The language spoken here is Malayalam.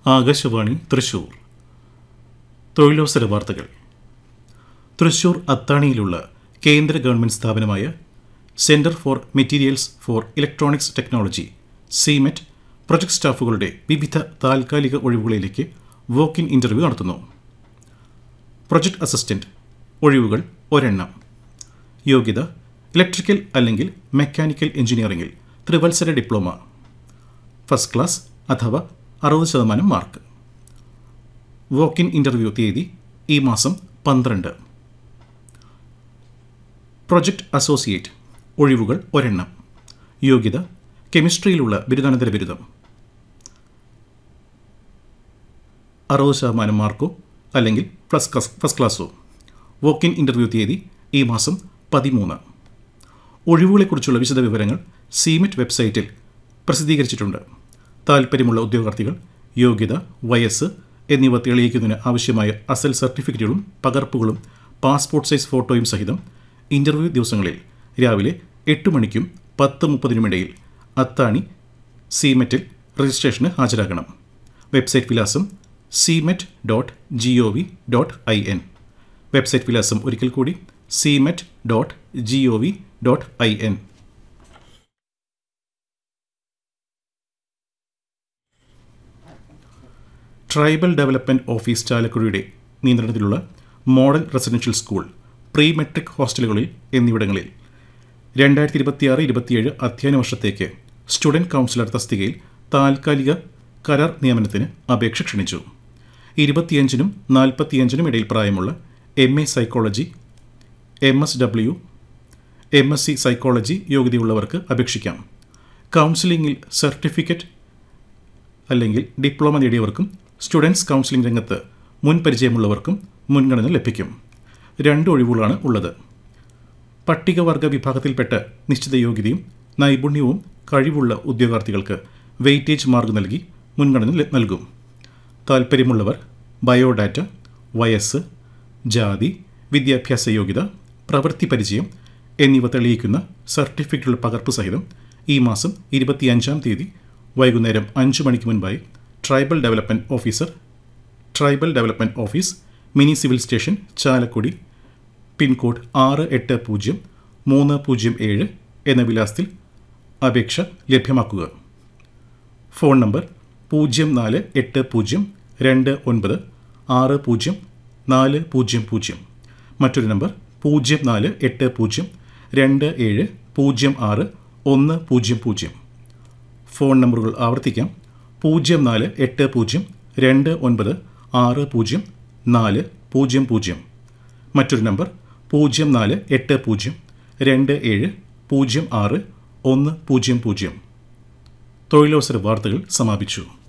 ആകാശവാണി തൃശൂർ തൊഴിലവസര വാർത്തകൾ തൃശൂർ അത്താണിയിലുള്ള കേന്ദ്ര ഗവൺമെൻറ് സ്ഥാപനമായ centre for materials for electronics technology CMET project സ്റ്റാഫുകളുടെ വിവിധ താൽക്കാലിക ഒഴിവുകളിലേക്ക് വോക്ക് ഇൻ ഇൻ്റർവ്യൂ നടത്തുന്നു പ്രൊജക്ട് അസിസ്റ്റന്റ് ഒഴിവുകൾ ഒരെണ്ണം യോഗ്യത ഇലക്ട്രിക്കൽ അല്ലെങ്കിൽ മെക്കാനിക്കൽ എഞ്ചിനീയറിംഗിൽ ത്രിവത്സര ഡിപ്ലോമ ഫസ്റ്റ് ക്ലാസ് അഥവാ അറുപത് ശതമാനം മാർക്ക് വോക്ക് ഇൻ ഇൻ്റർവ്യൂ തീയതി ഈ മാസം പന്ത്രണ്ട് പ്രൊജക്ട് അസോസിയേറ്റ് ഒഴിവുകൾ ഒരെണ്ണം യോഗ്യത കെമിസ്ട്രിയിലുള്ള ബിരുദാനന്തര ബിരുദം അറുപത് ശതമാനം മാർക്കോ അല്ലെങ്കിൽ പ്ലസ് ക്ലാസ് ഫസ്റ്റ് ക്ലാസ്സോ വോക്ക് ഇൻ ഇൻ്റർവ്യൂ തീയതി ഈ മാസം പതിമൂന്ന് ഒഴിവുകളെക്കുറിച്ചുള്ള വിശദ വിവരങ്ങൾ സീമെറ്റ് വെബ്സൈറ്റിൽ പ്രസിദ്ധീകരിച്ചിട്ടുണ്ട് താൽപ്പര്യമുള്ള ഉദ്യോഗാർത്ഥികൾ യോഗ്യത വയസ്സ് എന്നിവ തെളിയിക്കുന്നതിന് ആവശ്യമായ അസൽ സർട്ടിഫിക്കറ്റുകളും പകർപ്പുകളും പാസ്പോർട്ട് സൈസ് ഫോട്ടോയും സഹിതം ഇൻ്റർവ്യൂ ദിവസങ്ങളിൽ രാവിലെ എട്ട് മണിക്കും പത്ത് മുപ്പതിനുമിടയിൽ അത്താണി സീമെറ്റിൽ രജിസ്ട്രേഷന് ഹാജരാകണം വെബ്സൈറ്റ് വിലാസം CMET dot G O V dot I N website വിലാസം ഒരിക്കൽ കൂടി CMET dot G O V dot I N tribal development office ചാലക്കുടിയുടെ നിയന്ത്രണത്തിലുള്ള model residential school pre matric ഹോസ്റ്റലുകളിൽ എന്നിവിടങ്ങളിൽ രണ്ടായിരത്തി ഇരുപത്തിയാറ് ഇരുപത്തിയേഴ് അധ്യയന വർഷത്തേക്ക് സ്റ്റുഡൻറ് കൗൺസിലർ തസ്തികയിൽ താൽക്കാലിക കരാർ നിയമനത്തിന് അപേക്ഷ ക്ഷണിച്ചു ഇരുപത്തിയഞ്ചിനും നാൽപ്പത്തിയഞ്ചിനും ഇടയിൽ പ്രായമുള്ള M A psychology M S W M S C psychology യോഗ്യതയുള്ളവർക്ക് അപേക്ഷിക്കാം കൗൺസിലിംഗിൽ സർട്ടിഫിക്കറ്റ് അല്ലെങ്കിൽ ഡിപ്ലോമ നേടിയവർക്കും സ്റ്റുഡൻസ് കൗൺസിലിംഗ് രംഗത്ത് മുൻ പരിചയമുള്ളവർക്കും മുൻഗണന ലഭിക്കും രണ്ട് ഒഴിവുകളാണ് ഉള്ളത് പട്ടികവർഗ വിഭാഗത്തിൽപ്പെട്ട നിശ്ചിത യോഗ്യതയും നൈപുണ്യവും കഴിവുള്ള ഉദ്യോഗാർത്ഥികൾക്ക് വെയിറ്റേജ് മാർക്ക് നൽകി മുൻഗണന ല- നൽകും താൽപ്പര്യമുള്ളവർ ബയോഡാറ്റ വയസ്സ് ജാതി വിദ്യാഭ്യാസ യോഗ്യത പ്രവൃത്തി പരിചയം എന്നിവ തെളിയിക്കുന്ന സർട്ടിഫിക്കറ്റുള്ള പകർപ്പ് സഹിതം ഈ മാസം ഇരുപത്തിയഞ്ചാം തീയതി വൈകുന്നേരം അഞ്ച് മണിക്ക് മുൻപായി tribal development officer tribal development office mini civil station Chalakudy pin code ആറ് എട്ട് പൂജ്യം മൂന്ന് പൂജ്യം ഏഴ് എന്ന വിലാസത്തിൽ അപേക്ഷ ലഭ്യമാക്കുക ഫോൺ നമ്പർ പൂജ്യം നാല് എട്ട് പൂജ്യം രണ്ട് ഒൻപത് ആറ് പൂജ്യം നാല് പൂജ്യം പൂജ്യം മറ്റൊരു നമ്പർ പൂജ്യം നാല് എട്ട് പൂജ്യം രണ്ട് ഏഴ് പൂജ്യം ആറ് ഒന്ന് പൂജ്യം പൂജ്യം ഫോൺ നമ്പറുകൾ ആവർത്തിക്കാം പൂജ്യം നാല് എട്ട് പൂജ്യം രണ്ട് ഒൻപത് ആറ് പൂജ്യം നാല് പൂജ്യം പൂജ്യം മറ്റൊരു നമ്പർ പൂജ്യം നാല് എട്ട് പൂജ്യം രണ്ട് ഏഴ് പൂജ്യം ആറ് ഒന്ന് പൂജ്യം പൂജ്യം തൊഴിലവസര വാർത്തകൾ സമാപിച്ചു